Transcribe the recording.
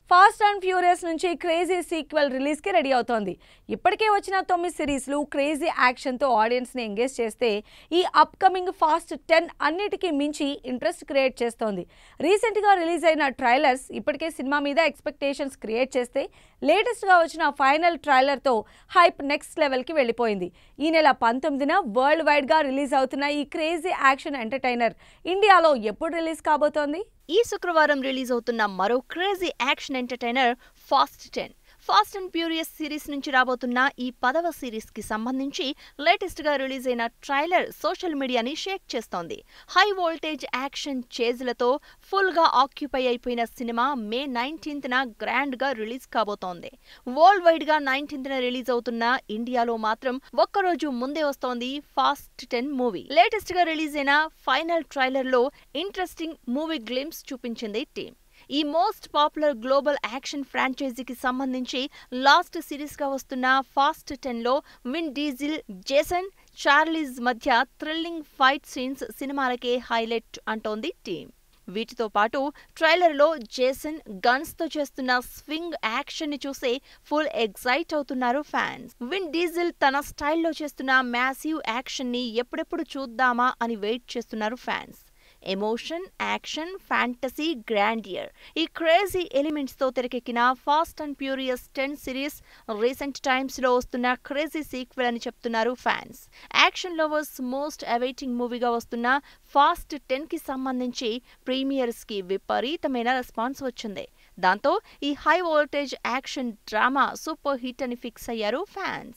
fast and furious నుంచి crazy sequel రిలీజ్కి ready అవుతోంది ఇప్పటికే వచ్చిన తొమ్మిది సిరీస్లు క్రేజీ యాక్షన్తో ఆడియన్స్ని ఎంగేజ్ చేస్తే ఈ అప్కమింగ్ ఫాస్ట్ టెన్ అన్నిటికీ మించి ఇంట్రెస్ట్ క్రియేట్ చేస్తోంది రీసెంట్గా రిలీజ్ అయిన ట్రైలర్స్ ఇప్పటికే సినిమా మీద ఎక్స్పెక్టేషన్స్ క్రియేట్ చేస్తే లేటెస్ట్గా వచ్చిన ఫైనల్ ట్రైలర్తో హైప్ నెక్స్ట్ లెవెల్కి వెళ్ళిపోయింది ఈ నెల పంతొమ్మిదిన వరల్డ్ వైడ్గా రిలీజ్ అవుతున్న ఈ క్రేజీ యాక్షన్ ఎంటర్టైనర్ ఇండియాలో ఎప్పుడు రిలీజ్ కాబోతోంది ఈ శుక్రవారం రిలీజ్ అవుతున్న మరో crazy action entertainer fast ten fast and furious series నుంచి రాబోతున్న ఈ పదవ సిరీస్ కి సంబంధించి లేటెస్ట్ గా రిలీజ్ అయిన ట్రైలర్ సోషల్ మీడియాని షేక్ చేస్తోంది హై వోల్టేజ్ యాక్షన్ చేజ్లతో ఫుల్ గా ఆక్యుపై అయిపోయిన సినిమా మే నైన్టీన్త్ న గ్రాండ్ గా రిలీజ్ కాబోతోంది వరల్డ్ వైడ్ గా నైన్టీన్త్ న రిలీజ్ అవుతున్న ఇండియాలో మాత్రం ఒక్కరోజు ముందే వస్తోంది ఫాస్ట్ టెన్ మూవీ లేటెస్ట్ గా రిలీజ్ అయిన ఫైనల్ ట్రైలర్ లో ఇంట్రెస్టింగ్ మూవీ గ్లిమ్స్ చూపించింది టీం ఈ మోస్ట్ పాపులర్ గ్లోబల్ యాక్షన్ ఫ్రాంచైజీకి సంబంధించి లాస్ట్ సిరీస్ గా వస్తున్న ఫాస్ట్ టెన్ లో విన్ డీజిల్ జేసన్ చార్లీస్ మధ్య థ్రిల్లింగ్ ఫైట్ సీన్స్ సినిమాలకే హైలైట్ అంటోంది టీం వీటితో పాటు ట్రైలర్లో జేసన్ గన్స్ తో చేస్తున్న స్వింగ్ యాక్షన్ ని చూసే ఫుల్ ఎగ్జైట్ అవుతున్నారు ఫ్యాన్స్ విన్ డీజిల్ తన స్టైల్లో చేస్తున్న మ్యాసివ్ యాక్షన్ ని ఎప్పుడెప్పుడు చూద్దామా అని వెయిట్ చేస్తున్నారు fans emotion action fantasy grandeur ఈ క్రేజీ ఎలిమెంట్స్ తో తెరకెక్కిన fast and furious ten series recent times లో వస్తున్న క్రేజీ సీక్వెల్ అని చెప్తున్నారు fans action lovers most awaiting మూవీగా వస్తున్న ఫాస్ట్ టెన్ కి సంబంధించి ప్రీమియర్స్ కి విపరీతమైన రెస్పాన్స్ వచ్చింది దాంతో ఈ high voltage action drama super hit అని ఫిక్స్ అయ్యారు ఫ్యాన్స్